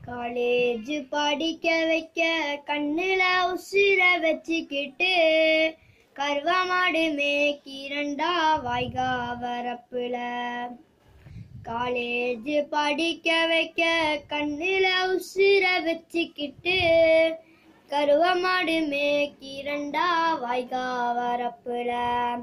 college படிக்க வைக்க கண்ணுல உசிர வச்சுக்கிட்டு கருவாமாடு மேய்க்கிறண்டா வாய்கா வரப்புல காலேஜ் படிக்க வைக்க கண்ணுல உசிர வச்சுக்கிட்டு கருவமாடு மேய்க்கிறண்டா வாய்கா வரப்புல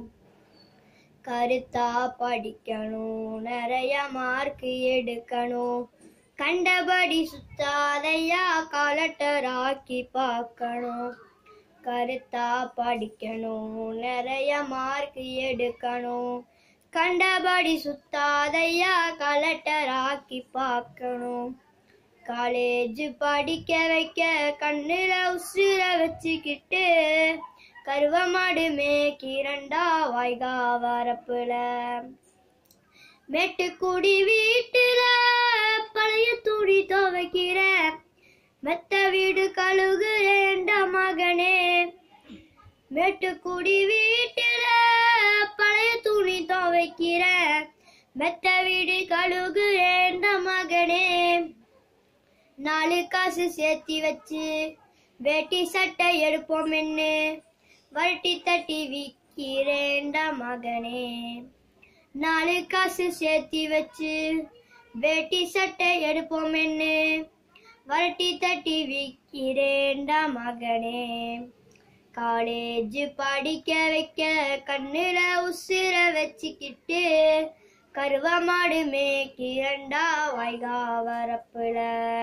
கருத்தா படிக்கணும் நிறைய மார்க் எடுக்கணும் கண்டபடி சுத்தாதையா கலெக்டர் ஆக்கி பார்க்கணும் கருத்தா படிக்கணும் நிறைய மார்க் எடுக்கணும் கண்டபடி சுத்தாதையா கலெக்டர் ஆக்கி பார்க்கணும் காலேஜ் படிக்க வைக்க கண்ணுல உசுர வச்சுக்கிட்டு கருவமாடு மேய்க்கிறண்டா வாய்கா வரப்புல மேட்டுக்குடி வீட்டுல பழைய துணி துவைக்கிற மெத்த வீடு கழுகுறேண்டா மகனே மேட்டுக்குடி வீட்டுல பழைய துணி துவைக்கிற மெத்த வீடு கழுகுறேண்டா மகனே நாலு காசு சேர்த்தி வச்சு வேட்டி சட்டை எடுப்போம் என்ன வரட்டி தட்டி விக்கிறேண்டா மகனே நாலு காசு சேர்த்தி வச்சு வேட்டி சட்டை எடுப்போம் என்ன வரட்டி தட்டி விக்கிறேண்டா மகனே காலேஜ் படிக்க வைக்க கண்ணுல உசுர வச்சுக்கிட்டு கருவமாடு மேய்க்கிறண்டா வைகா வரப்புல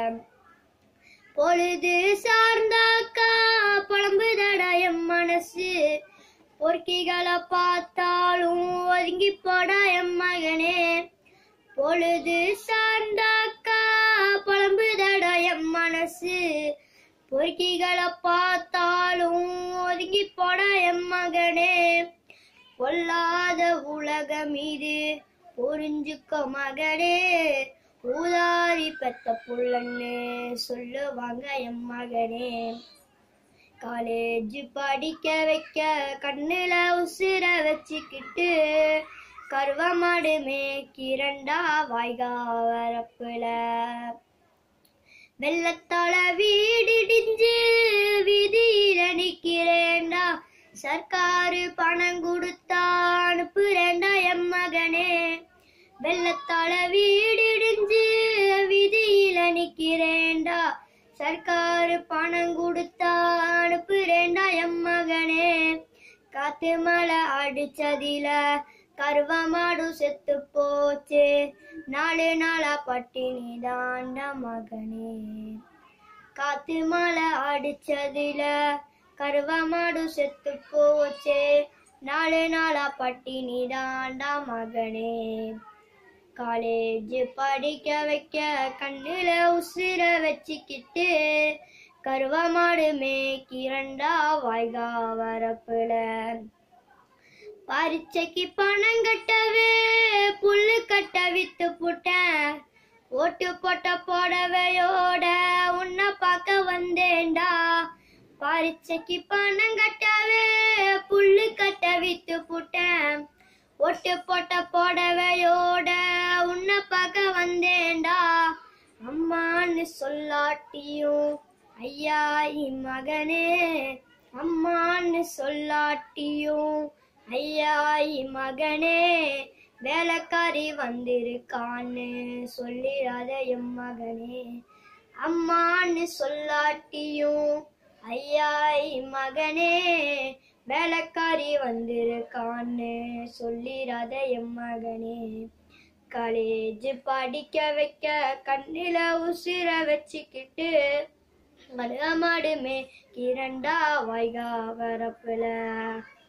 பொழுது சார்ந்தாக்கா புலம்புதடா என் மனசு பொறுக்கிகளை பார்த்தாலும் ஒதுங்கி போடா என் மகனே பொழுது சார்ந்தாக்கா புலம்புதடா என் மனசு பொறுக்கிகளை பார்த்தாலும் ஒதுங்கி போடா என் மகனே பொல்லாத உலகம் இது புரிஞ்சுக்க மகனே ஊதாரி பெத்த புள்ளன்னு சொல்லுவாங்க என் மகனே காலேஜ் படிக்க வைக்க கண்ணுல உசுர வச்சுக்கிட்டு கருவமாடு மேய்க்கிறண்டா வாய்கா வரப்புல வெள்ளத்தால வீடிடிஞ்சு வீதியில நிக்கிறேன்டா சர்க்காரு பணம் கொடுத்தா அனுப்புறேன்டா என் மகனே வெள்ளத்தால வீடிடிஞ்சு வீதியில நிக்கிறேன்டா சர்க்காரு பணம் கொடுத்தா அனுப்புறேன்டா என் மகனே காத்து மழை அடிச்சதில கருவமாடு செத்து போச்சு நாலு நாளா பட்டினி தாண்டா மகனே காத்து மழை அடிச்சதுல கருவமாடு செத்து போச்சு நாலு நாளா பட்டினி தாண்டா மகனே காலேஜ் படிக்க வைக்க கண்ணுல உசுர வச்சுக்கிட்டு கருவமாடு மேய்க்கிறண்டா வாய்கா வரப்புல பரீட்சைக்கு பணம் கட்டவே புல்லு கட்ட வித்து புட்டேன் ஓட்டு போட்ட புடவையோட உன்னை பார்க்க வந்தேன்டா பரீட்சைக்கு பணம் கட்டவே புல்லு கட்ட வித்து புட்டேன் ஒட்டு போட்ட புடவையோட உன்னை பார்க்க வந்தேன்டா அம்மான்னு சொல்லாட்டியும் ஐயா என் மகனே அம்மான்னு சொல்லாட்டியும் ஐயா என் மகனே வேலைக்காரி வந்திருக்கான்னு சொல்லிடாத என் மகனே அம்மான்னு சொல்லாட்டியும் ஐயா என் மகனே வேலைக்காரி வந்திருக்கான்னு சொல்லிடாத என் மகனே காலேஜ் படிக்க வைக்க கண்ணில உசிர வச்சுக்கிட்டு மருகமாடுமே கிரண்டா வாய்கா வரப்புல